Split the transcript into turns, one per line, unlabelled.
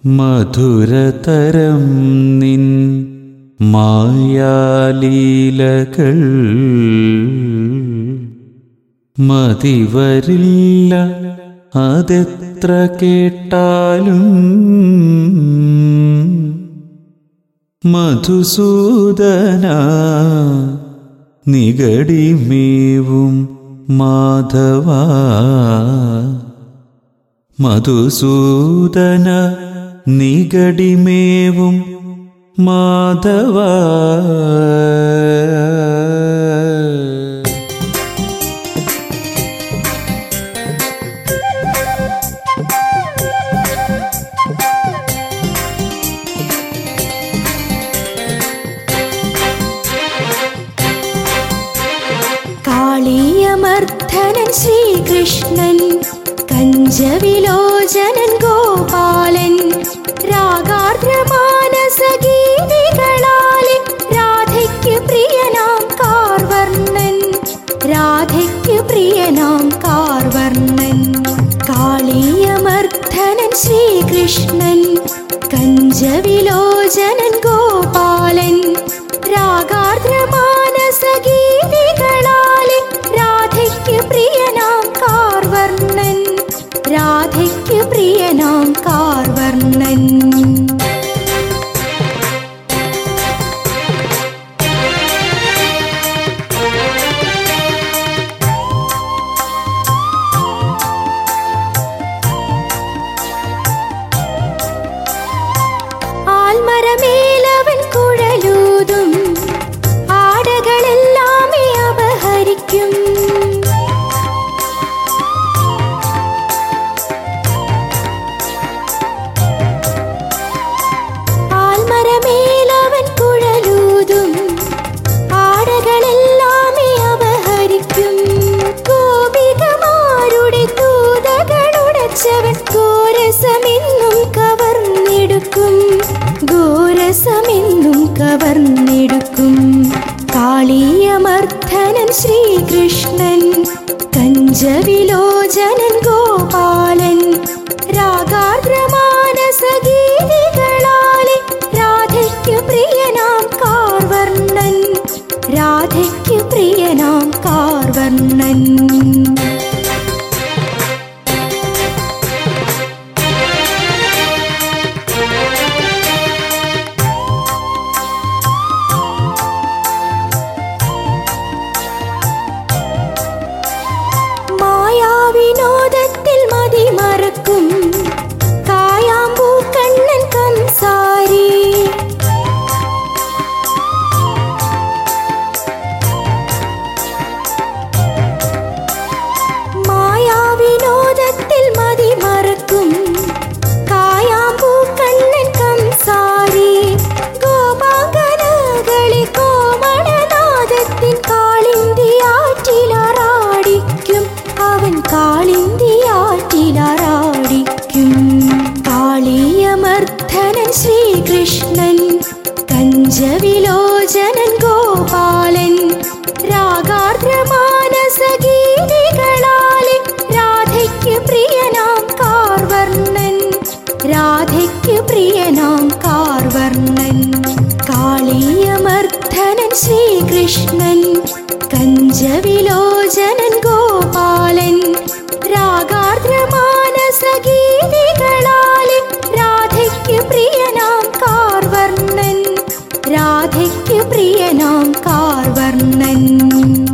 മധുരതരം നിൻ മായാലീലകൾ മതിവരില്ല അതെത്ര കേട്ടാലും മധുസൂദന നിഗടിമേവും മാധവ മധുസൂദന നിഗടിമേവും മാധവ
കാളിയമർദ്ദനൻ ശ്രീകൃഷ്ണൻ കഞ്ചവിലോചനൻ ഗോപാലൻ രാഗാർദ്രമാനസഗീതികളാലെ രാധയ്ക്ക് പ്രിയനാം കാർവർണ്ണൻ രാധയ്ക്ക് പ്രിയനാം കാർവർണ്ണൻ കാളിയമർദ്ദനൻ ശ്രീകൃഷ്ണൻ കഞ്ചവിലോചനൻ ഗോപാലൻ രാഗാർദ്രമാനസഗീതികളാലെ രാധയ്ക്ക് പ്രിയനാം കാർവർണ്ണൻ രാധയ്ക്ക് പ്രിയനാം കാർവർണ്ണൻ ആൽമരമേലവൻ കുഴലൂതും ആടകളെല്ലാമേ അപഹരിക്കും ആൽമരമേലവൻ കുഴലൂതും ആടകളെല്ലാമേ അപഹരിക്കും ഗോപികമാരുടെ തൂതകളുടച്ചവൻ ഘോരസമെന്നും കവർന്നെടുക്കും ഘോരസമെന്നും കവർന്നെടുക്കും കാളിയമർദ്ദനൻ ശ്രീകൃഷ്ണൻ കഞ്ചവിലോചനൻ ഗോപാലൻ രാഗാർദ്രമാനസഗീതികളാലെ രാധയ്ക്ക് പ്രിയനാം കാർവർണ്ണൻ രാധയ്ക്ക് പ്രിയനാം കാർവർണ്ണൻ മായാവിനോദത്തിൽ മതിമറക്കും കായാമ്പൂ കണ്ണൻ കംസാരി മായാവിനോദത്തിൽ മതിമറക്കും കായാമ്പൂ കണ്ണൻ കംസാരി ഗോപാങ്കനകളെ കോമളനാദത്തിൻ കാളിന്തിയാറ്റിലാറാടിക്കും അവൻ കാളിന്തിയാറ്റിലാറാടിക്കും കാളിയമർദ്ദനൻ ശ്രീകൃഷ്ണൻ കഞ്ചവിലോചനൻ ഗോപാലൻ രാഗാർദ്രമാനസഗീതികളാലെ രാധയ്ക്ക് പ്രിയനാം കാർവർണ്ണൻ രാധയ്ക്ക് പ്രിയനാം കാർവർണ്ണൻ കാളിയമർദ്ദനൻ ശ്രീകൃഷ്ണൻ കഞ്ചവിലോചനൻ ഗോപാലൻ രാഗാർദ്രമാനസഗീതികളാലെ രാധയ്ക്ക് പ്രിയനാം കാർവർണ്ണൻ രാധയ്ക്ക് പ്രിയനാം കാർവർണ്ണൻ